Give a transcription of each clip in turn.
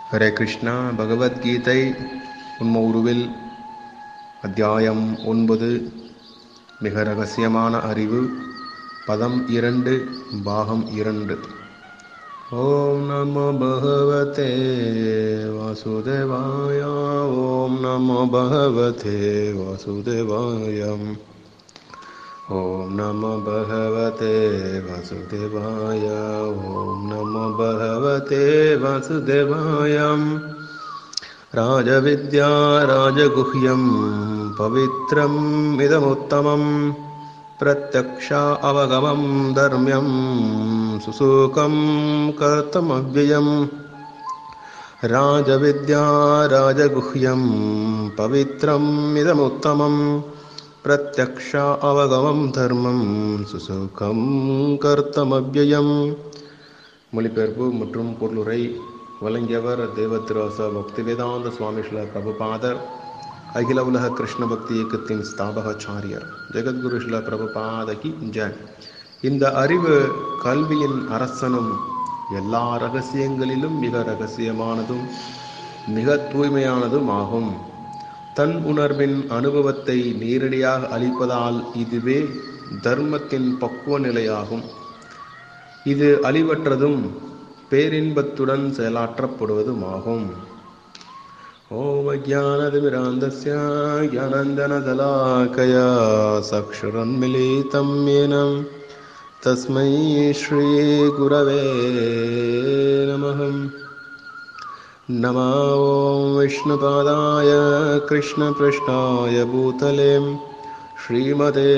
ஹரே கிருஷ்ணா பகவத்கீதை உண்ம உருவில் அத்தியாயம் ஒன்பது மிக ரகசியமான அறிவு பதம் இரண்டு பாகம் இரண்டு ஓம் நமோ பகவதே வாசுதேவாய ஓம் நமோ பகவதே வாசுதேவாயம் ॐ नमो भगवते वासुदेवाय ॐ नमो भगवते वासुदेवाय राजविद्या राजगुह्यं पवित्रम् इदमुत्तमं प्रत्यक्षा अवगमं धर्म्यं सुसूकं कर्तमव्ययम् राजविद्या राजगुह्यं पवित्रम् इदमुत्तमम् பிரத்யக்ஷ அவகமம் தர்மம் சுசுகம் கர்த்தமவ்யயம் மொழிபெயர்ப்பு மற்றும் பொருளுரை வழங்கியவர் தேவத்திராச பக்தி வேதாந்த சுவாமி ஸ்ரீல பிரபுபாதர் அகில உலக கிருஷ்ண பக்தி இயக்கத்தின் ஸ்தாபகாச்சாரியர் ஜெகத்குரு ஸ்ரீல பிரபுபாதகி ஜெய் இந்த அறிவு கல்வியின் அரசனும் எல்லா ரகசியங்களிலும் மிக ரகசியமானதும் மிக தூய்மையானதும் ஆகும் தன் உணர்வின் அனுபவத்தை நேரடியாக அளிப்பதால் இதுவே தர்மத்தின் பக்குவ நிலையாகும் இது அழிவற்றதும் பேரின்பத்துடன் செயலாற்றப்படுவதும் ஆகும் ஓம் அஜானதிமிராந்தஸ்ய ஜானந்தனதலாக்கயா சக்ஷுரன்மிலிதம் ஏனம் தஸ்மை ஸ்ரீகுரவே நமகம் नमा ॐ विष्णुपादाय कृष्णपृष्ठाय भूतले श्रीमते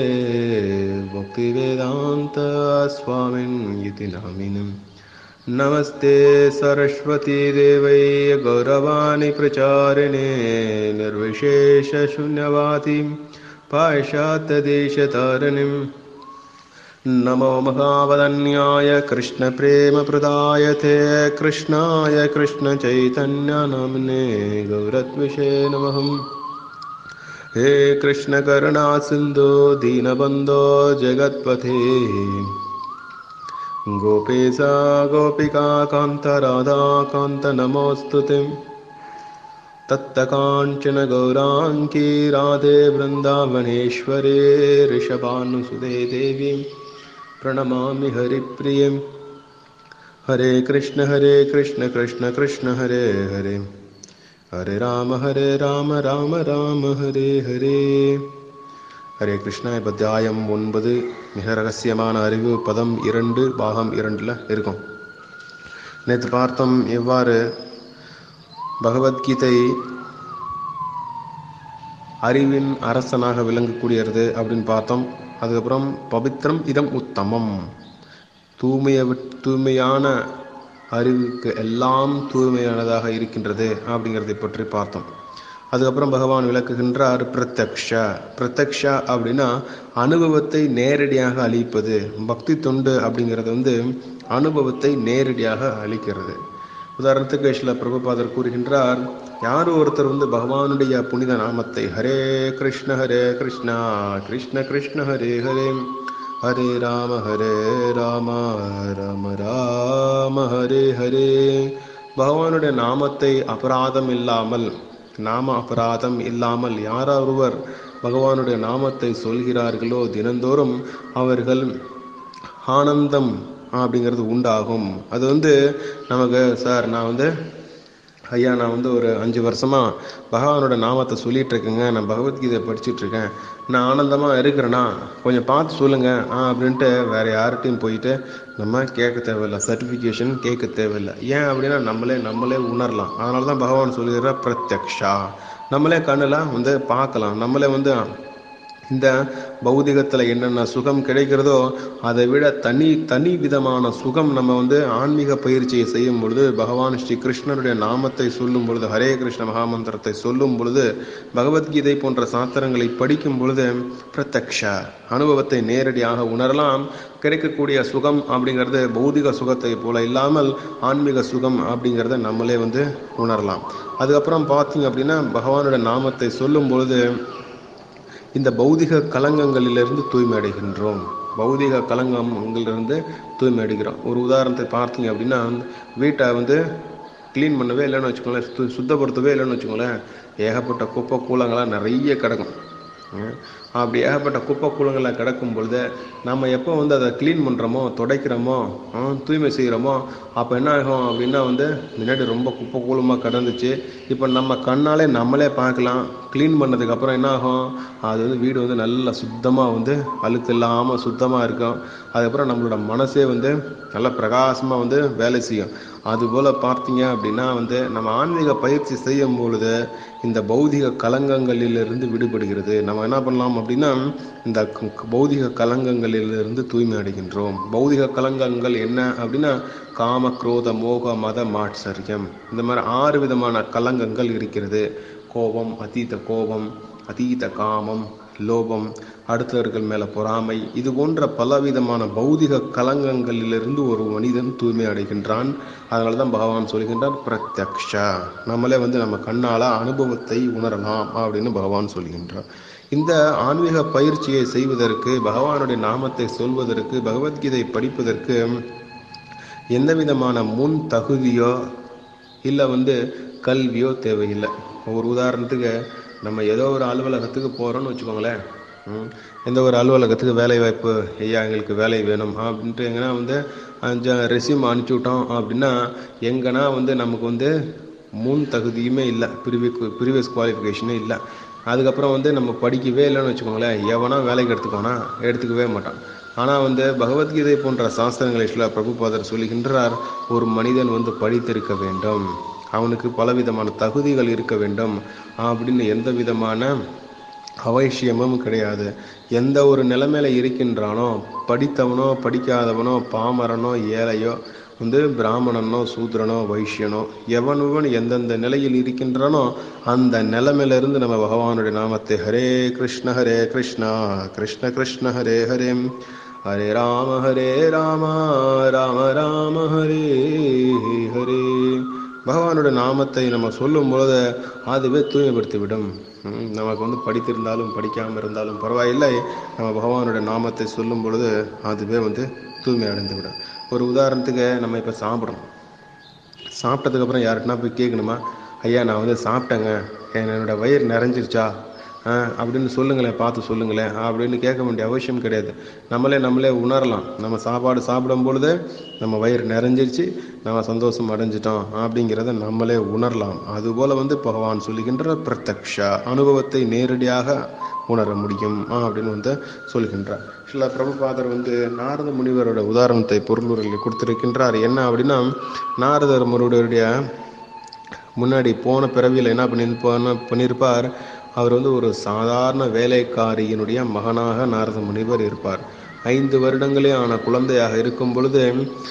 भक्तिवेदान्तस्वामिन् इति नामिनम् नमस्ते सरस्वतीदेवै गौरवाणि प्रचारिणे निर्विशेषशून्यवातिं पाश्चात्यदेशतारिणीम् नमो महावदन्याय कृष्णप्रेमप्रदायते कृष्णाय कृष्णचैतन्यनाम्ने गौरद्विषे नमः हे कृष्णकरुणा सिन्धो दीनबन्धो जगत्पथे गोपेशा गोपिका कान्तराधा कान्त नमोऽस्तु ते तत्तकाञ्चन गौराङ्की राधे वृन्दावनेश्वरे ऋषभानुसुदे देवी प्रणमामि हरिप्रियं हरे कृष्ण हरे कृष्ण कृष्ण कृष्ण हरे हरे हरे राम हरे राम राम राम हरे हरे ஹரே கிருஷ்ணா இப்போ அத்தியாயம் ஒன்பது மிக ரகசியமான அறிவு பதம் இரண்டு பாகம் இரண்டில் இருக்கும் நேற்று பார்த்தோம் எவ்வாறு பகவத்கீதை அறிவின் அரசனாக விளங்கக்கூடியது அப்படின்னு பார்த்தோம் அதுக்கப்புறம் பவித்ரம் இதம் உத்தமம் தூய்மையை தூய்மையான அறிவுக்கு எல்லாம் தூய்மையானதாக இருக்கின்றது அப்படிங்கிறதை பற்றி பார்த்தோம் அதுக்கப்புறம் பகவான் விளக்குகின்றார் பிரத்யக்ஷ பிரத்யக்ஷ அப்படின்னா அனுபவத்தை நேரடியாக அளிப்பது பக்தி தொண்டு அப்படிங்கிறது வந்து அனுபவத்தை நேரடியாக அளிக்கிறது உதாரணத்துக்கு சில பிரபுபாதர் கூறுகின்றார் யார் ஒருத்தர் வந்து பகவானுடைய புனித நாமத்தை ஹரே கிருஷ்ண ஹரே கிருஷ்ணா கிருஷ்ண கிருஷ்ண ஹரே ஹரே ஹரே ராம ஹரே ராம ராம ராம ஹரே ஹரே பகவானுடைய நாமத்தை அபராதம் இல்லாமல் நாம அபராதம் இல்லாமல் யாரொருவர் பகவானுடைய நாமத்தை சொல்கிறார்களோ தினந்தோறும் அவர்கள் ஆனந்தம் அப்படிங்கிறது உண்டாகும் அது வந்து நமக்கு சார் நான் வந்து ஐயா நான் வந்து ஒரு அஞ்சு வருஷமாக பகவானோட நாமத்தை சொல்லிட்டு இருக்கேங்க நான் பகவத்கீதை படிச்சுட்டு இருக்கேன் நான் ஆனந்தமாக இருக்கிறேன்னா கொஞ்சம் பார்த்து சொல்லுங்க ஆ அப்படின்ட்டு வேற யார்கிட்டையும் போயிட்டு நம்ம கேட்க தேவையில்லை சர்டிஃபிகேஷன் கேட்க தேவையில்லை ஏன் அப்படின்னா நம்மளே நம்மளே உணரலாம் அதனால தான் பகவான் சொல்லுகிற பிரத்யக்ஷா நம்மளே கண்ணில் வந்து பார்க்கலாம் நம்மளே வந்து இந்த பௌதிகத்தில் என்னென்ன சுகம் கிடைக்கிறதோ அதை விட தனி தனி விதமான சுகம் நம்ம வந்து ஆன்மீக பயிற்சியை செய்யும் பொழுது பகவான் ஸ்ரீ கிருஷ்ணருடைய நாமத்தை சொல்லும் பொழுது ஹரே கிருஷ்ண மகாமந்திரத்தை சொல்லும் பொழுது பகவத்கீதை போன்ற சாத்திரங்களை படிக்கும் பொழுது பிரத்யக்ஷ அனுபவத்தை நேரடியாக உணரலாம் கிடைக்கக்கூடிய சுகம் அப்படிங்கிறது பௌதிக சுகத்தை போல இல்லாமல் ஆன்மீக சுகம் அப்படிங்கிறத நம்மளே வந்து உணரலாம் அதுக்கப்புறம் பார்த்தீங்க அப்படின்னா பகவானோட நாமத்தை சொல்லும் பொழுது இந்த பௌதிக கலங்கங்களிலிருந்து தூய்மை அடைகின்றோம் பௌதிக கலங்கங்களிலிருந்து தூய்மை அடைகிறோம் ஒரு உதாரணத்தை பார்த்தீங்க அப்படின்னா வீட்டை வந்து க்ளீன் பண்ணவே இல்லைன்னு வச்சுக்கோங்களேன் சு சுத்தப்படுத்தவே இல்லைன்னு வச்சுக்கோங்களேன் ஏகப்பட்ட குப்பை கூலங்களாக நிறைய கிடக்கும் ம். அப்படி ஏகப்பட்ட குப்பை கூலங்களில் கிடக்கும் பொழுது நம்ம எப்போ வந்து அதை க்ளீன் பண்ணுறோமோ துடைக்கிறோமோ ம், தூய்மை செய்கிறோமோ அப்போ என்ன ஆகும் அப்படின்னா வந்து முன்னாடி ரொம்ப குப்பை கூலமாக கிடந்துச்சு இப்போ நம்ம கண்ணாலே நம்மளே பார்க்கலாம் க்ளீன் பண்ணதுக்கப்புறம் என்ன ஆகும் அது வந்து வீடு வந்து நல்லா சுத்தமாக வந்து அழுக்கு இல்லாமல் சுத்தமாக இருக்கும் அதுக்கப்புறம் நம்மளோட மனசே வந்து நல்லா பிரகாசமாக வந்து வேலை செய்யும் அதுபோல் பார்த்தீங்க அப்படின்னா வந்து நம்ம ஆன்மீக பயிற்சி செய்யும் பொழுது இந்த பௌதிக கலங்கங்களிலிருந்து விடுபடுகிறது நம்ம என்ன பண்ணலாம் அப்படின்னா இந்த க- பௌதிக கலங்கங்களிலிருந்து தூய்மை அடைகின்றோம் பௌதிக கலங்கங்கள் என்ன அப்படின்னா காம குரோத மோக மத மாட்சரியம் இந்த மாதிரி ஆறு விதமான கலங்கங்கள் இருக்கிறது கோபம் அதீத கோபம் அதீத காமம் லோபம் அடுத்தவர்கள் மேல பொறாமை இது போன்ற பலவிதமான பௌதிக கலங்கங்களிலிருந்து ஒரு மனிதன் தூய்மை அடைகின்றான் அதனால தான் பகவான் சொல்கின்றார் பிரத்யக்ஷா நம்மளே வந்து நம்ம கண்ணால அனுபவத்தை உணரலாம் அப்படின்னு பகவான் சொல்கின்றார் இந்த ஆன்மீக பயிற்சியை செய்வதற்கு பகவானுடைய நாமத்தை சொல்வதற்கு பகவத்கீதை படிப்பதற்கு எந்த விதமான முன் தகுதியோ இல்லை வந்து கல்வியோ தேவையில்லை ஒரு உதாரணத்துக்கு நம்ம ஏதோ ஒரு அலுவலகத்துக்கு போகிறோம்னு வச்சுக்கோங்களேன் ம், எந்த ஒரு அலுவலகத்துக்கு வேலை வாய்ப்பு ஐயா எங்களுக்கு வேலை வேணும் அப்படின்ட்டு எங்கன்னா வந்து அஞ்சு ரெசியூம் அனுப்பிச்சி விட்டோம் அப்படின்னா எங்கன்னா வந்து நமக்கு வந்து முன் தகுதியுமே இல்லை ப்ரீவியஸ் ப்ரீவியஸ் குவாலிஃபிகேஷனே இல்லை அதுக்கப்புறம் வந்து நம்ம படிக்கவே இல்லைன்னு வச்சுக்கோங்களேன் எவனா வேலைக்கு எடுத்துக்கோனா எடுத்துக்கவே மாட்டான் ஆனால் வந்து பகவத்கீதை போன்ற சாஸ்திரங்களை சில பிரபுபாதர் சொல்லுகின்றார் ஒரு மனிதன் வந்து படித்திருக்க வேண்டும் அவனுக்கு பலவிதமான தகுதிகள் இருக்க வேண்டும் அப்படின்னு எந்த விதமான அவசியமும் கிடையாது எந்த ஒரு நிலைமையில இருக்கின்றானோ படித்தவனோ படிக்காதவனோ பாமரனோ ஏழையோ வந்து பிராமணனோ சூத்ரனோ வைஷ்யனோ எவனுவன் எந்தெந்த நிலையில் இருக்கின்றானோ அந்த நிலைமையிலிருந்து நம்ம பகவானுடைய நாமத்தை ஹரே கிருஷ்ண ஹரே கிருஷ்ணா கிருஷ்ண கிருஷ்ண ஹரே ஹரே ஹரே ராம ஹரே ராம ராம ராம ஹரே ஹரே பகவானுடைய நாமத்தை நம்ம சொல்லும் பொழுது அதுவே தூய்மைப்படுத்தி விடும் ம், நமக்கு வந்து படித்திருந்தாலும் படிக்காமல் இருந்தாலும் பரவாயில்லை நம்ம பகவானுடைய நாமத்தை சொல்லும் பொழுது அதுவே வந்து தூய்மை அடைந்து விடும் ஒரு உதாரணத்துக்கு நம்ம இப்போ சாப்பிட்றோம் சாப்பிட்டதுக்கப்புறம் யார்கிட்டனா போய் கேட்கணுமா ஐயா நான் வந்து சாப்பிட்டேங்க என்னோட வயிறு நிறைஞ்சிருச்சா ஆ அப்படின்னு சொல்லுங்களேன் பார்த்து சொல்லுங்களேன் அப்படின்னு கேட்க வேண்டிய அவசியம் கிடையாது நம்மளே நம்மளே உணரலாம் நம்ம சாப்பாடு சாப்பிடும் பொழுது நம்ம வயிறு நிறைஞ்சிருச்சு நம்ம சந்தோஷம் அடைஞ்சிட்டோம் அப்படிங்கிறத நம்மளே உணரலாம் அதுபோல் வந்து பகவான் சொல்லுகின்ற பிரத்யக்ஷா அனுபவத்தை நேரடியாக உணர முடியும் ஆ, அப்படின்னு வந்து சொல்கின்றார் சில பிரபுபாதர் வந்து நாரத முனிவரோட உதாரணத்தை பொருளுரையில் கொடுத்திருக்கின்றார் என்ன அப்படின்னா நாரதர் முனிவருடைய முன்னாடி போன பிறவியில் என்ன பண்ணி போன- பண்ணியிருப்பார் அவர் வந்து ஒரு சாதாரண வேலைக்காரியினுடைய மகனாக நாரத முனிவர் இருப்பார் ஐந்து வருடங்களே ஆன குழந்தையாக இருக்கும் பொழுது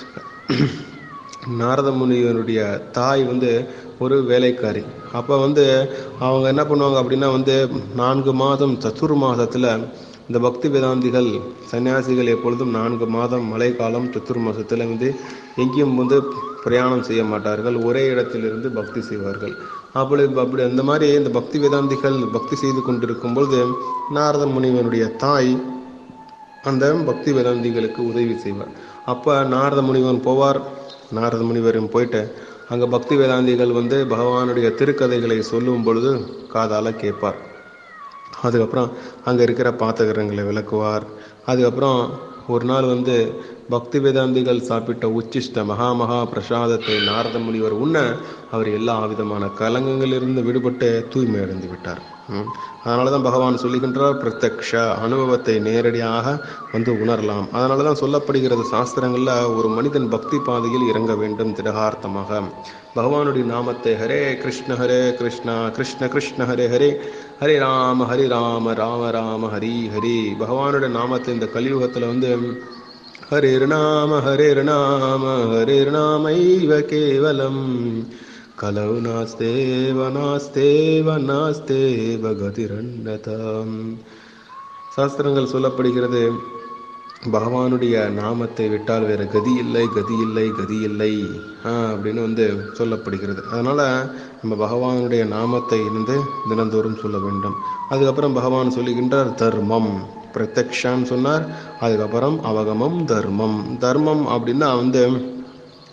நாரத முனிவருடைய தாய் வந்து ஒரு வேலைக்காரி அப்போ வந்து அவங்க என்ன பண்ணுவாங்க அப்படின்னா வந்து நான்கு மாதம் சத்துர் மாதத்தில் இந்த பக்தி வேதாந்திகள் சன்னியாசிகள் எப்பொழுதும் நான்கு மாதம் மழைக்காலம் சத்துர் மாசத்துல வந்து எங்கேயும் வந்து பிரயாணம் செய்ய மாட்டார்கள் ஒரே இடத்திலிருந்து பக்தி செய்வார்கள் அப்படி அப்படி அந்த மாதிரி இந்த பக்தி வேதாந்திகள் பக்தி செய்து கொண்டிருக்கும் பொழுது நாரத முனிவனுடைய தாய் அந்த பக்தி வேதாந்திகளுக்கு உதவி செய்வார் அப்போ நாரத முனிவன் போவார் நாரத முனிவரும் போயிட்டு அங்கே பக்தி வேதாந்திகள் வந்து பகவானுடைய திருக்கதைகளை சொல்லும் பொழுது காதால கேட்பார் அதுக்கப்புறம் அங்கே இருக்கிற பாத்தகரங்களை விளக்குவார் அதுக்கப்புறம் ஒரு நாள் வந்து பக்தி வேதாந்திகள் சாப்பிட்ட உச்சிஷ்ட மகா மகா பிரசாதத்தை நாரத முனிவர் உண்ண அவர் எல்லா விதமான கலங்கங்களிலிருந்து விடுபட்டு தூய்மை அடைந்து விட்டார் ம். அதனால தான் பகவான் சொல்லுகின்றார் பிரத்யக்ஷ அனுபவத்தை நேரடியாக வந்து உணரலாம் அதனால தான் சொல்லப்படுகிறது சாஸ்திரங்கள்ல ஒரு மனிதன் பக்தி பாதையில் இறங்க வேண்டும் திடகார்த்தமாக பகவானுடைய நாமத்தை ஹரே கிருஷ்ண ஹரே கிருஷ்ணா கிருஷ்ண கிருஷ்ண ஹரே ஹரே ஹரே ராம ஹரி ராம ராம ராம ஹரி ஹரி பகவானுடைய நாமத்தை இந்த கலியுகத்துல வந்து ஹரேர் நாம ஹரேர் நாம ஹரேர் நாமைவ கேவலம் கலவு நாஸ்தேவ நாஸ்தேவ நாஸ்தேவ கதிரண்டதம் சாஸ்திரங்கள் சொல்லப்படுகிறது பகவானுடைய நாமத்தை விட்டால் வேற கதி இல்லை கதி இல்லை கதி இல்லை ஆ, அப்படின்னு வந்து சொல்லப்படுகிறது அதனால நம்ம பகவானுடைய நாமத்தை இருந்து தினந்தோறும் சொல்ல வேண்டும் அதுக்கப்புறம் பகவான் சொல்லுகின்றார் தர்மம் பிரத்யக்ஷான்னு சொன்னார் அதுக்கப்புறம் அவகமம் தர்மம் தர்மம் அப்படின்னா வந்து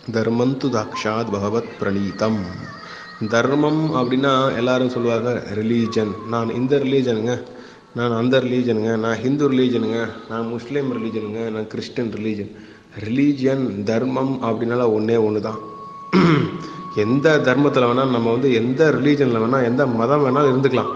தர்மந்து தாக்ஷாத் பகவத் பிரணீதம் தர்மம் அப்படின்னா எல்லாரும் சொல்லுவாங்க ரிலீஜன் நான் இந்த ரிலீஜனுங்க நான் அந்த ரிலீஜனுங்க நான் ஹிந்து ரிலீஜனுங்க நான் முஸ்லீம் ரிலீஜனுங்க நான் கிறிஸ்டின் ரிலீஜன் ரிலீஜியன் தர்மம் அப்படின்னால ஒன்றே ஒன்று தான் எந்த தர்மத்தில் வேணால் நம்ம வந்து எந்த ரிலீஜனில் வேணால் எந்த மதம் வேணாலும் இருந்துக்கலாம்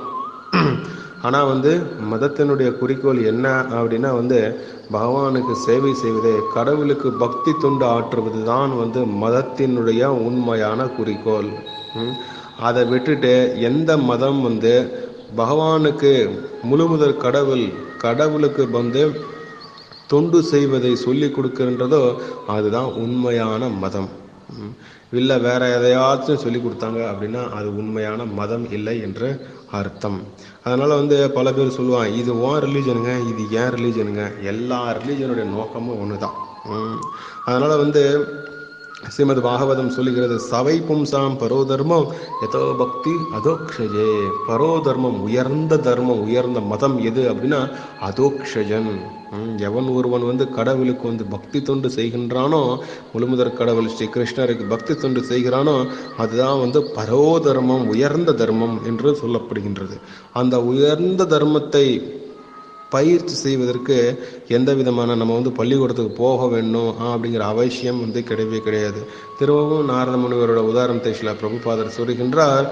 ஆனால் வந்து மதத்தினுடைய குறிக்கோள் என்ன அப்படின்னா வந்து பகவானுக்கு சேவை செய்வதே கடவுளுக்கு பக்தி தொண்டு ஆற்றுவது தான் வந்து மதத்தினுடைய உண்மையான குறிக்கோள் ம். அதை விட்டுட்டு எந்த மதம் வந்து பகவானுக்கு முழுமுதல் கடவுள் கடவுளுக்கு வந்து தொண்டு செய்வதை சொல்லி கொடுக்கின்றதோ அதுதான் உண்மையான மதம் ம். இல்லை வேற எதையாச்சும் சொல்லி கொடுத்தாங்க அப்படின்னா அது உண்மையான மதம் இல்லை என்று அர்த்தம் அதனால வந்து பல பேர் சொல்லுவாங்க இது உன் ரிலீஜனுங்க இது ஏன் ரிலீஜனுங்க எல்லா ரிலீஜனுடைய நோக்கமும் ஒன்று தான் அதனால வந்து ஸ்ரீமத் பாகவதம் சொல்லுகிறது சவை பும்சாம் பரோதர்மம் எதோ பக்தி அதோக்ஷஜே பரோதர்மம் உயர்ந்த தர்மம் உயர்ந்த மதம் எது அப்படின்னா அதோக்ஷஜன் ம், எவன் ஒருவன் வந்து கடவுளுக்கு வந்து பக்தி தொண்டு செய்கின்றானோ முழுமுதற் கடவுள் ஸ்ரீ கிருஷ்ணருக்கு பக்தி தொண்டு செய்கிறானோ அதுதான் வந்து பரோதர்மம் உயர்ந்த தர்மம் என்று சொல்லப்படுகின்றது அந்த உயர்ந்த தர்மத்தை பயிற்சி செய்வதற்கு எந்த விதமான நம்ம வந்து பள்ளிக்கூடத்துக்கு போக வேண்டும் அப்படிங்கிற அவசியம் வந்து கிடையவே கிடையாது திரும்பவும் நாரத முனிவரோட உதாரணத்தை சில பிரபுபாதர் சொல்கின்றார்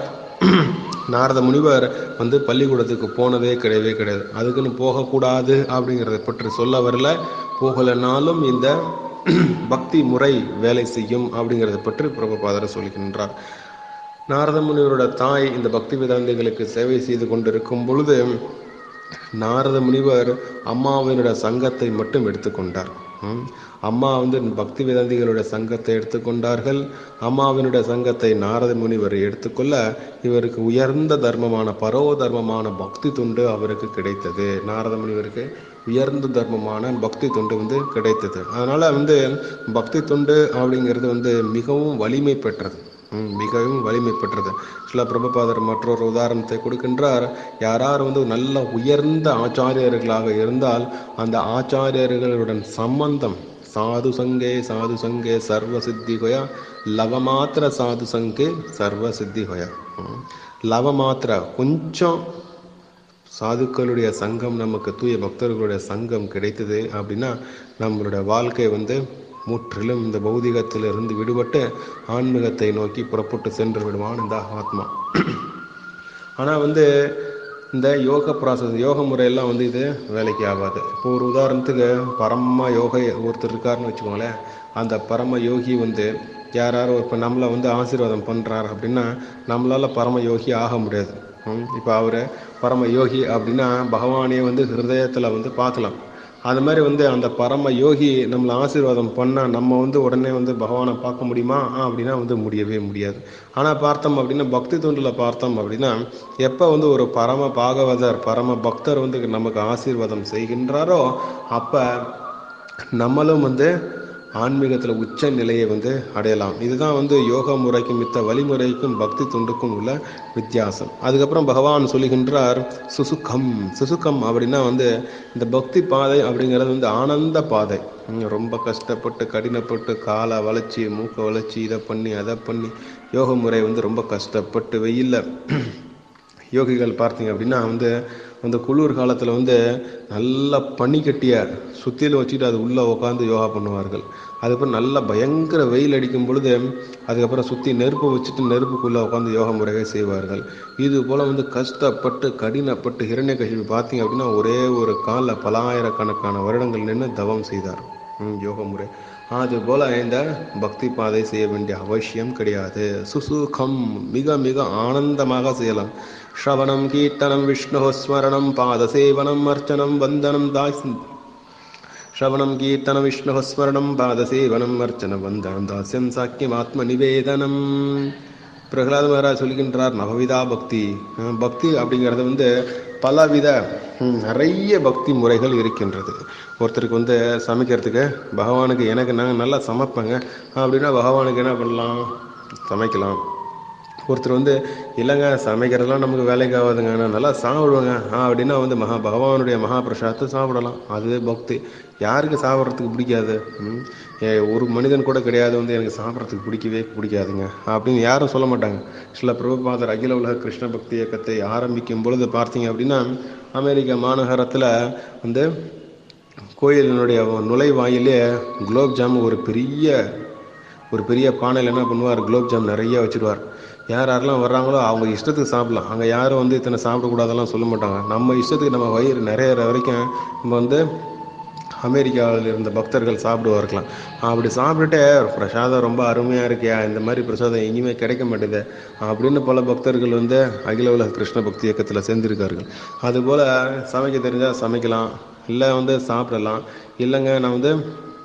நாரத முனிவர் வந்து பள்ளிக்கூடத்துக்கு போனதே கிடையவே கிடையாது அதுக்குன்னு போகக்கூடாது அப்படிங்கிறத பற்றி சொல்ல வரல போகலைனாலும் இந்த பக்தி முறை வேலை செய்யும் அப்படிங்கிறத பற்றி பிரபுபாதர் சொல்கின்றார் நாரத முனிவரோட தாய் இந்த பக்தி வேதாந்திகளுக்கு சேவை செய்து கொண்டிருக்கும் பொழுது நாரத முனிவர் அம்மாவினோட சங்கத்தை மட்டும் எடுத்துக்கொண்டார் ம். அம்மா வந்து பக்தி வேதாந்திகளுடைய சங்கத்தை எடுத்துக்கொண்டார்கள் அம்மாவினுடைய சங்கத்தை நாரத முனிவர் எடுத்துக்கொள்ள இவருக்கு உயர்ந்த தர்மமான பரோ தர்மமான பக்தி தொண்டு அவருக்கு கிடைத்தது நாரத முனிவருக்கு உயர்ந்த தர்மமான பக்தி தொண்டு வந்து கிடைத்தது அதனால வந்து பக்தி தொண்டு அப்படிங்கிறது வந்து மிகவும் வலிமை பெற்றது ம், மிகவும் வலிமை பெற்றது சில பிரபுபாதர் மற்றொரு உதாரணத்தை கொடுக்கின்றார் யாரார் வந்து நல்ல உயர்ந்த ஆச்சாரியர்களாக இருந்தால் அந்த ஆச்சாரியர்களுடன் சம்பந்தம் சாது சங்கே சாது சங்கே சர்வ சித்தி ஹொயா லவமாத்திர சாது சங்கே சர்வ சித்தி ஹொயா ம். லவமாத்திர கொஞ்சம் சாதுக்களுடைய சங்கம் நமக்கு தூய பக்தர்களுடைய சங்கம் கிடைத்தது அப்படின்னா நம்மளுடைய வாழ்க்கை வந்து முற்றிலும் இந்த பௌதிகத்திலிருந்து விடுபட்டு ஆன்மீகத்தை நோக்கி புறப்பட்டு சென்று விடுவான் இந்த ஆத்மா ஆனால் வந்து இந்த யோக ப்ராசஸ் யோக முறையெல்லாம் வந்து இது வேலைக்கு ஆகாது இப்போ ஒரு உதாரணத்துக்கு பரம யோக ஒருத்தர் இருக்காருன்னு வச்சுக்கோங்களேன் அந்த பரம யோகி வந்து யார் யாரோ இப்போ நம்மளை வந்து ஆசீர்வாதம் பண்ணுறாரு அப்படின்னா நம்மளால் பரம யோகி ஆக முடியாது இப்போ அவர் பரம யோகி அப்படின்னா பகவானையே வந்து ஹிருதயத்தில் வந்து பார்க்கலாம் அது மாதிரி வந்து அந்த பரம யோகி நம்மளை ஆசீர்வாதம் பண்ணால் நம்ம வந்து உடனே வந்து பகவானை பார்க்க முடியுமா ஆ, அப்படின்னா வந்து முடியவே முடியாது ஆனால் பார்த்தோம் அப்படின்னா பக்தி தொண்டில் பார்த்தோம் அப்படின்னா எப்போ வந்து ஒரு பரம பாகவதர் பரம பக்தர் வந்து நமக்கு ஆசீர்வாதம் செய்கின்றாரோ அப்போ நம்மளும் வந்து ஆன்மீகத்தில் உச்ச நிலையை வந்து அடையலாம் இதுதான் வந்து யோகா முறைக்கும் மித்த வழிமுறைக்கும் பக்தி தொண்டுக்கும் உள்ள வித்தியாசம் அதுக்கப்புறம் பகவான் சொல்லுகின்றார் சுசுக்கம் சுசுக்கம் அப்படின்னா வந்து இந்த பக்தி பாதை அப்படிங்கிறது வந்து ஆனந்த பாதை ம், ரொம்ப கஷ்டப்பட்டு கடினப்பட்டு காலை வளைச்சி மூக்கை வளைச்சி இதை பண்ணி அதை பண்ணி யோக முறை வந்து ரொம்ப கஷ்டப்பட்டு வெயில்ல யோகிகள் பார்த்தீங்க அப்படின்னா வந்து அந்த குளிர் காலத்தில் வந்து நல்லா பனிக்கட்டிய சுத்தியில் வச்சுட்டு அது உள்ளே உட்காந்து யோகா பண்ணுவார்கள் அதுக்கப்புறம் நல்லா பயங்கர வெயில் அடிக்கும் பொழுது அதுக்கப்புறம் சுற்றி நெருப்பு வச்சுட்டு நெருப்புக்குள்ளே உட்காந்து யோகா முறையை செய்வார்கள் இது போல் வந்து கஷ்டப்பட்டு கடினப்பட்டு ஹிரண்ய கஷிப்பு பார்த்தீங்க அப்படின்னா ஒரே ஒரு காலில் பலாயிரக்கணக்கான வருடங்கள் நின்று தவம் செய்தார் ம், யோக முறை அது போல இந்த பக்தி பாதை செய்ய வேண்டிய அவசியம் கிடையாது சுசுகம் மிக மிக ஆனந்தமாக செய்யலாம் ஸ்ரவணம் கீர்த்தனம் விஷ்ணு ஸ்மரணம் பாதசேவனம் அர்ச்சனம் வந்தனம் தாஸ் ஸ்ரவணம் கீர்த்தன விஷ்ணு ஸ்மரணம் பாதசேவனம் அர்ச்சன வந்தனம் தாஸ்யம் சாக்கியம் ஆத்ம நிவேதனம் பிரகலாத மகாராஜ் சொல்கின்றார் நவவிதா பக்தி அஹ் பக்தி அப்படிங்கிறது வந்து பலவித ம், நிறைய பக்தி முறைகள் இருக்கின்றது ஒருத்தருக்கு வந்து சமைக்கிறதுக்கு பகவானுக்கு எனக்கு நான் நல்லா சமைப்பேங்க அப்படின்னா பகவானுக்கு என்ன பண்ணலாம் சமைக்கலாம் ஒருத்தர் வந்து இல்லைங்க சமைக்கிறதெல்லாம் நமக்கு வேலைக்கு ஆகாதுங்க நான் நல்லா சாப்பிடுவேங்க ஆ அப்படின்னா வந்து மகா பகவானுடைய மகா பிரசாதத்தை சாப்பிடலாம் அதுவே பக்தி யாருக்கு சாப்பிட்றதுக்கு பிடிக்காது ம்? ஏ, ஒரு மனிதன் கூட கிடையாது வந்து எனக்கு சாப்பிட்றதுக்கு பிடிக்கவே பிடிக்காதுங்க அப்படின்னு யாரும் சொல்ல மாட்டாங்க சில பிரபுபாதர் அகில உலக கிருஷ்ண பக்தி இயக்கத்தை ஆரம்பிக்கும் பொழுது பார்த்தீங்க அப்படின்னா அமெரிக்க மாநகரத்தில் வந்து கோயிலினுடைய நுழைவாயிலே குலோப் ஜாம் ஒரு பெரிய ஒரு பெரிய பானையில் என்ன பண்ணுவார் குலோப் ஜாம் நிறைய வச்சிருவார் யார் யாரெல்லாம் வர்றாங்களோ அவங்க இஷ்டத்துக்கு சாப்பிடலாம் அங்கே யாரும் வந்து இத்தனை சாப்பிடக்கூடாதெல்லாம் சொல்ல மாட்டாங்க நம்ம இஷ்டத்துக்கு நம்ம வயிறு நிறையிற வரைக்கும் நம்ம வந்து அமெரிக்காவில் இருந்த பக்தர்கள் சாப்பிடுவார்களாம் அப்படி சாப்பிட்டுட்டு பிரசாதம் ரொம்ப அருமையாக இருக்கியா இந்த மாதிரி பிரசாதம் எங்கேயுமே கிடைக்க மாட்டேது அப்படின்னு பல பக்தர்கள் வந்து அகில உலக கிருஷ்ண பக்தி இயக்கத்தில் சேர்ந்திருக்கார்கள் அதுபோல் சமைக்க தெரிஞ்சால் சமைக்கலாம் இல்லை வந்து சாப்பிடலாம் இல்லைங்க நான் வந்து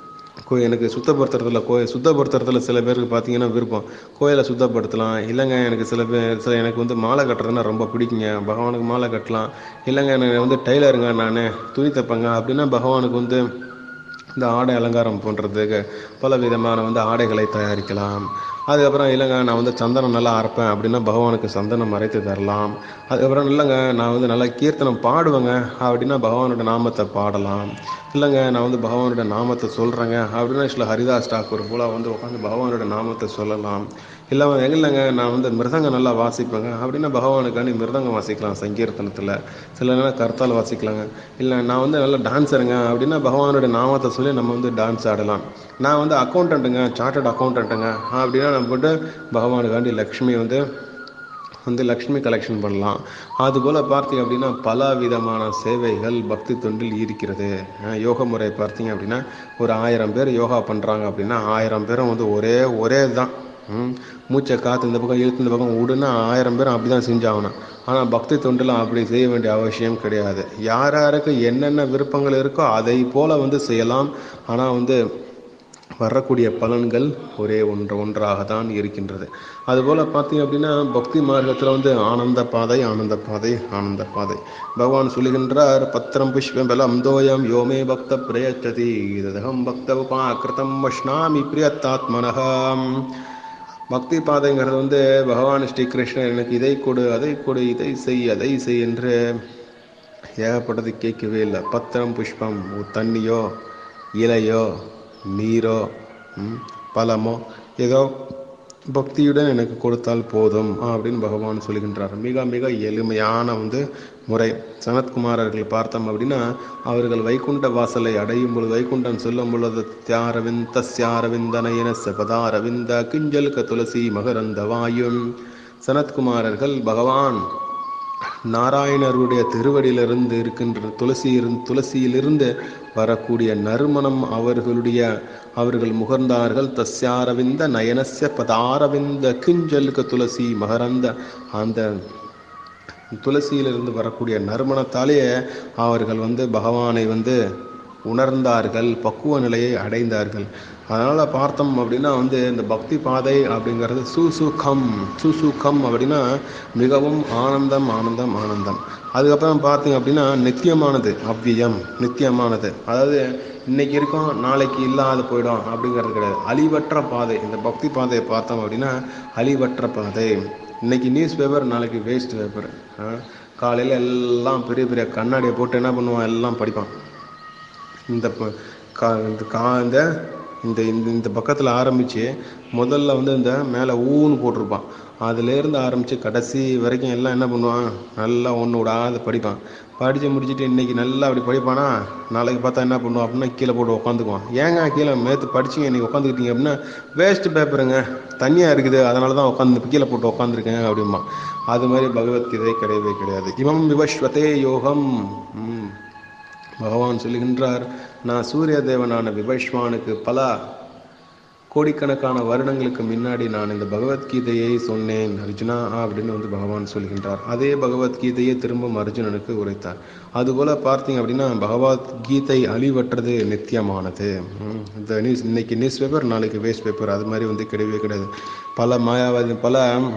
கோ எனக்கு சுத்தப்படுத்துறதுல கோ சுத்தப்படுத்துறதுல சில பேருக்கு பார்த்தீங்கன்னா விருப்பம் கோயிலை சுத்தப்படுத்தலாம் இல்லைங்க எனக்கு சில பேர் சில எனக்கு வந்து மாலை கட்டுறதுன்னா ரொம்ப பிடிக்குங்க பகவானுக்கு மாலை கட்டலாம் இல்லைங்க எனக்கு வந்து டெய்லருங்க நான் துணி தைப்பேங்க அப்படின்னா பகவானுக்கு வந்து இந்த ஆடை அலங்காரம் பண்ணுறதுக்கு பல விதமான வந்து ஆடைகளை தயாரிக்கலாம் அதுக்கப்புறம் இல்லைங்க நான் வந்து சந்தனம் நல்லா அரைப்பேன் அப்படின்னா பகவானுக்கு சந்தனம் அரைத்து தரலாம் அதுக்கப்புறம் இல்லைங்க நான் வந்து நல்லா கீர்த்தனம் பாடுவேங்க அப்படின்னா பகவானோட நாமத்தை பாடலாம் இல்லைங்க நான் வந்து பகவானோட நாமத்தை சொல்கிறேங்க அப்படின்னா சில ஹரிதாஸ் டாக்கூர் போல வந்து உட்காந்து பகவானோட நாமத்தை சொல்லலாம் இல்லை இல்லைங்க நான் வந்து மிருதங்கம் நல்லா வாசிப்பேங்க அப்படின்னா பகவானுக்காண்டி மிருதங்கம் வாசிக்கலாம் சங்கீர்த்தனத்தில் சில நேரம் கர்த்தால் வாசிக்கலாங்க இல்லை நான் வந்து நல்லா டான்ஸருங்க அப்படின்னா பகவானோட நாமத்தை சொல்லி நம்ம வந்து டான்ஸ் ஆடலாம் நான் வந்து அக்கௌண்டண்ட்டுங்க சார்ட்டர்ட் அக்கௌண்டண்ட்டுங்க அப்படின்னா நம்ம வந்து பகவானுக்காண்டி லக்ஷ்மி வந்து வந்து லக்ஷ்மி கலெக்ஷன் பண்ணலாம் அதுபோல் பார்த்தீங்க அப்படின்னா பல விதமான சேவைகள் பக்தி தொண்டில் இருக்கிறது அஹ் யோக முறை பார்த்தீங்க அப்படின்னா ஒரு ஆயிரம் பேர் யோகா பண்ணுறாங்க அப்படின்னா ஆயிரம் பேரும் வந்து ஒரே ஒரே தான் ம், மூச்சை காற்று இந்த பக்கம் இழுத்து இந்த பக்கம் விடுனா ஆயிரம் பேரும் அப்படி தான் செஞ்சாகணும் ஆனால் பக்தி தொண்டில் அப்படி செய்ய வேண்டிய அவசியம் கிடையாது யார் யாருக்கு என்னென்ன விருப்பங்கள் இருக்கோ அதை போல் வந்து செய்யலாம் ஆனால் வந்து வரக்கூடிய பலன்கள் ஒரே ஒன்று ஒன்றாக தான் இருக்கின்றது அதுபோல் பார்த்தீங்க அப்படின்னா பக்தி மார்க்கத்தில் வந்து ஆனந்த பாதை ஆனந்த பாதை ஆனந்த பாதை பகவான் சொல்லுகின்றார் பத்திரம் புஷ்பம் பலம் தோயம் யோமே பக்த பிரயச்சதி ததகம் பக்த உபாக்கிருதம் வஷ்ணாமி பிரியத்தாத்மனகம் பக்தி பாதைங்கிறது வந்து பகவான் ஸ்ரீ கிருஷ்ணன் எனக்கு இதை கொடு அதை கொடு இதை செய் அதை செய் என்று ஏகப்பட்டது கேட்கவே இல்லை பத்திரம் புஷ்பம் ஒரு தண்ணியோ இலையோ நீரோ ம், பழமோ ஏதோ பக்தியுடன் எனக்கு கொடுத்தால் போதும் அப்படின்னு பகவான் சொல்கின்றார் மிக மிக எளிமையான வந்து முறை சனத்குமாரர்கள் பார்த்தோம் அப்படின்னா அவர்கள் வைகுண்ட வாசலை அடையும் பொழுது வைகுண்டம் சொல்லும் பொழுது தியாரவிந்த தஸ்யாரவிந்தனயன பதாரவிந்த கிஞ்சல்க துளசி மகரந்த வாயும் சனத்குமாரர்கள் பகவான் நாராயணருடைய திருவடியிலிருந்து இருக்கின்ற துளசி துளசியிலிருந்து வரக்கூடிய நறுமணம் அவர்களுடைய அவர்கள் முகர்ந்தார்கள் தஸ்யாரவிந்த நயனஸ்ய பதாரவிந்த கிஞ்சலுக்கு துளசி மகரந்த அந்த துளசியிலிருந்து வரக்கூடிய நறுமணத்தாலேயே அவர்கள் வந்து பகவானை வந்து உணர்ந்தார்கள் பக்குவ நிலையை அடைந்தார்கள் அதனால் பார்த்தோம் அப்படின்னா வந்து இந்த பக்தி பாதை அப்படிங்கிறது சுசுகம் சுசுகம் அப்படின்னா மிகவும் ஆனந்தம் ஆனந்தம் ஆனந்தம் அதுக்கப்புறம் பார்த்தீங்க அப்படின்னா நித்தியமானது அவ்வியம் நித்தியமானது அதாவது இன்னைக்கு இருக்கும் நாளைக்கு இல்லாத போயிடும் அப்படிங்கிறது கிடையாது அழிவற்ற பாதை இந்த பக்தி பாதையை பார்த்தோம் அப்படின்னா அழிவற்ற பாதை இன்னைக்கு நியூஸ் பேப்பர் நாளைக்கு வேஸ்ட் பேப்பர் காலையில் எல்லாம் பெரிய பெரிய கண்ணாடியை போட்டு என்ன பண்ணுவான் எல்லாம் படிப்பான் இந்த ப- கா இந்த கா இந்த இந்த இந்த இந்த பக்கத்தில் ஆரம்பித்து முதல்ல வந்து இந்த மேலே ஊன்னு போட்டிருப்பான் அதுலேருந்து ஆரம்பித்து கடைசி வரைக்கும் எல்லாம் என்ன பண்ணுவான் நல்லா ஒன்று விடாத படிப்பான் படித்து முடிச்சுட்டு இன்னைக்கு நல்லா அப்படி படிப்பானா நாளைக்கு பார்த்தா என்ன பண்ணுவான் அப்படின்னா கீழே போட்டு உட்காந்துக்குவான் ஏங்க கீழே மேத்து படிச்சிங்க இன்னைக்கு உட்காந்துக்கிட்டீங்க அப்படின்னா வேஸ்ட் பேப்பருங்க தண்ணியாக இருக்குது அதனால தான் உட்காந்து கீழே போட்டு உட்காந்துருக்கேன் அப்படிம்பா அது மாதிரி பகவத்கீதை கிடையவே கிடையாது இமம் விவஸ்வதே யோகம் ம் பகவான் சொல்லுகின்றார் நான் சூரிய தேவனான விபஷ்வானுக்கு பல கோடிக்கணக்கான வருடங்களுக்கு முன்னாடி நான் இந்த பகவத்கீதையை சொன்னேன் அர்ஜுனா அப்படின்னு வந்து பகவான் சொல்கின்றார் அதே பகவத்கீதையை திரும்பவும் அர்ஜுனனுக்கு உரைத்தார் அதுபோல பார்த்தீங்க அப்படின்னா பகவத்கீதை அழிவற்றது நித்தியமானது ம், இந்த நியூஸ் இன்னைக்கு நியூஸ் பேப்பர் நாளைக்கு வேஸ்ட் பேப்பர் அது மாதிரி வந்து கிடையவே கிடையாது பல மாயாவாதி பல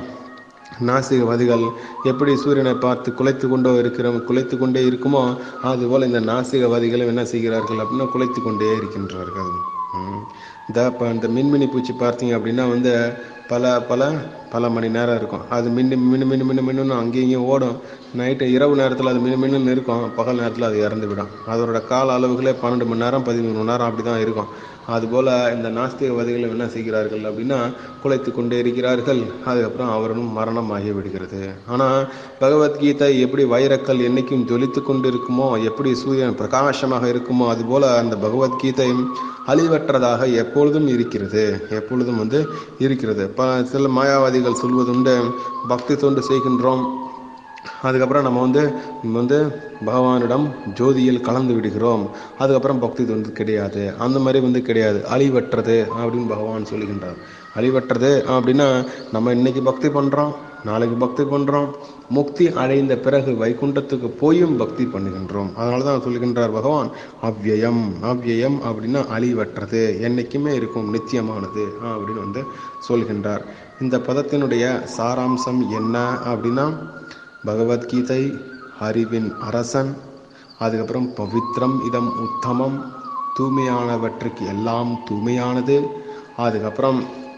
நாசிகவாதிகள் எப்படி சூரியனை பார்த்து குலைத்து கொண்டோ இருக்கிறோம் குலைத்து கொண்டே இருக்குமோ அதுபோல் இந்த நாசிகவாதிகளும் என்ன செய்கிறார்கள் அப்படின்னா குலைத்து கொண்டே இருக்கின்றார்கள் ம். இந்த இப்போ இந்த மின்மினி பூச்சி பார்த்தீங்க அப்படின்னா வந்து பல பல பல மணி நேரம் இருக்கும் அது மின்னு மின்னு மின்னு மின்னு மின்னு அங்கேயும் இங்கேயும் ஓடும் நைட்டு இரவு நேரத்தில் அது மின்னு மின்னு இருக்கும் பகல் நேரத்தில் அது இறந்து விடும் அதோட கால அளவுகளே பன்னெண்டு மணி நேரம் பதிமூணு மணி நேரம் அப்படி தான் இருக்கும் அதுபோல் இந்த நாஸ்திகவாதிகள் என்ன செய்கிறார்கள் அப்படின்னா குலைத்து கொண்டே இருக்கிறார்கள் அதுக்கப்புறம் அவரும் மரணம் ஆகி விடுகிறது ஆனால் பகவத்கீதை எப்படி வைரக்கல் என்னைக்கும் ஜொலித்து கொண்டு இருக்குமோ எப்படி சூரியன் பிரகாசமாக இருக்குமோ அதுபோல் அந்த பகவத்கீதை அழிவற்றதாக எப்பொழுதும் இருக்கிறது எப்பொழுதும் வந்து இருக்கிறது ப சில மாயாவாதிகள் சொல்வதுண்டு பக்தி தொண்டு செய்கின்றோம் அதுக்கப்புறம் நம்ம வந்து நம்ம வந்து பகவானிடம் ஜோதியில் கலந்து விடுகிறோம் அதுக்கப்புறம் பக்தி வந்து கிடையாது அந்த மாதிரி வந்து கிடையாது அழிவற்றது அப்படின்னு பகவான் சொல்லுகின்றார் அழிவற்றது அப்படின்னா நம்ம இன்னைக்கு பக்தி பண்ணுறோம் நாளைக்கு பக்தி பண்ணுறோம் முக்தி அடைந்த பிறகு வைகுண்டத்துக்கு போயும் பக்தி பண்ணுகின்றோம் அதனால தான் சொல்லுகின்றார் பகவான் அவ்யயம் அவ்யயம் அப்படின்னா அழிவற்றது என்னைக்குமே இருக்கும் நித்தியமானது அப்படின்னு வந்து சொல்கின்றார் இந்த பதத்தினுடைய சாராம்சம் என்ன அப்படின்னா பகவத்கீதை அறிவின் அரசன் அதுக்கப்புறம் பவித்ரம் இதம் உத்தமம் தூய்மையானவற்றுக்கு எல்லாம் தூய்மையானது அதுக்கப்புறம்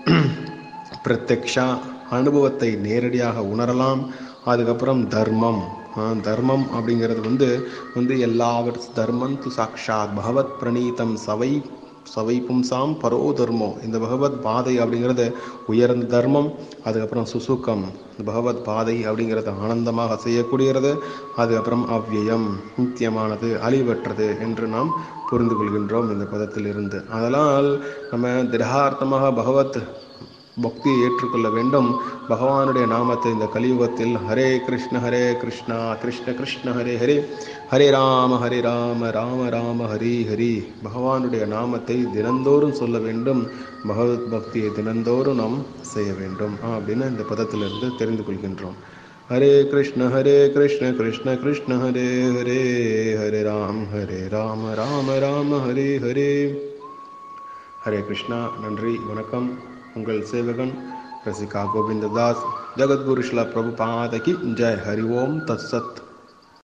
பிரத்யக்ஷா அனுபவத்தை நேரடியாக உணரலாம் அதுக்கப்புறம் தர்மம் தர்மம் அப்படிங்கிறது வந்து வந்து எல்லாவற் தர்மம் து சாக்ஷாத் பகவத் பிரணீதம் சவை சவை பும்சாம் பரோ தர்மோ இந்த பகவத் பாதை அப்படிங்கிறது உயர்ந்த தர்மம் அதுக்கப்புறம் சுசுக்கம் பகவத் பாதை அப்படிங்கிறது ஆனந்தமாக செய்யக்கூடியது அதுக்கப்புறம் அவ்வியம் நித்தியமானது அழிவற்றது என்று நாம் புரிந்து கொள்கின்றோம் இந்த பதத்தில் இருந்து அதனால் நம்ம திடகார்த்தமாக பகவத் பக்தியை ஏற்றுக்கொள்ள வேண்டும் பகவானுடைய நாமத்தை இந்த கலியுகத்தில் ஹரே கிருஷ்ண ஹரே கிருஷ்ணா கிருஷ்ண கிருஷ்ண ஹரே ஹரே ஹரே ராம ஹரே ராம ராம ராம ஹரி ஹரி பகவானுடைய நாமத்தை தினந்தோறும் சொல்ல வேண்டும் பகவத் பக்தியை தினந்தோறும் நாம் செய்ய வேண்டும் அப்படின்னு இந்த பதத்திலிருந்து தெரிந்து கொள்கின்றோம் ஹரே கிருஷ்ண ஹரே கிருஷ்ண கிருஷ்ண கிருஷ்ண ஹரே ஹரே ஹரே ராம் ஹரே ராம ராம ராம ஹரே ஹரே ஹரே கிருஷ்ணா நன்றி வணக்கம் உங்கள் சேவகன் ரசிகா கோவிந்ததாஸ் ஜெகத்குரு ஸ்ல பிரபுபாதகி ஜெய் ஹரி ஓம் தத் சத்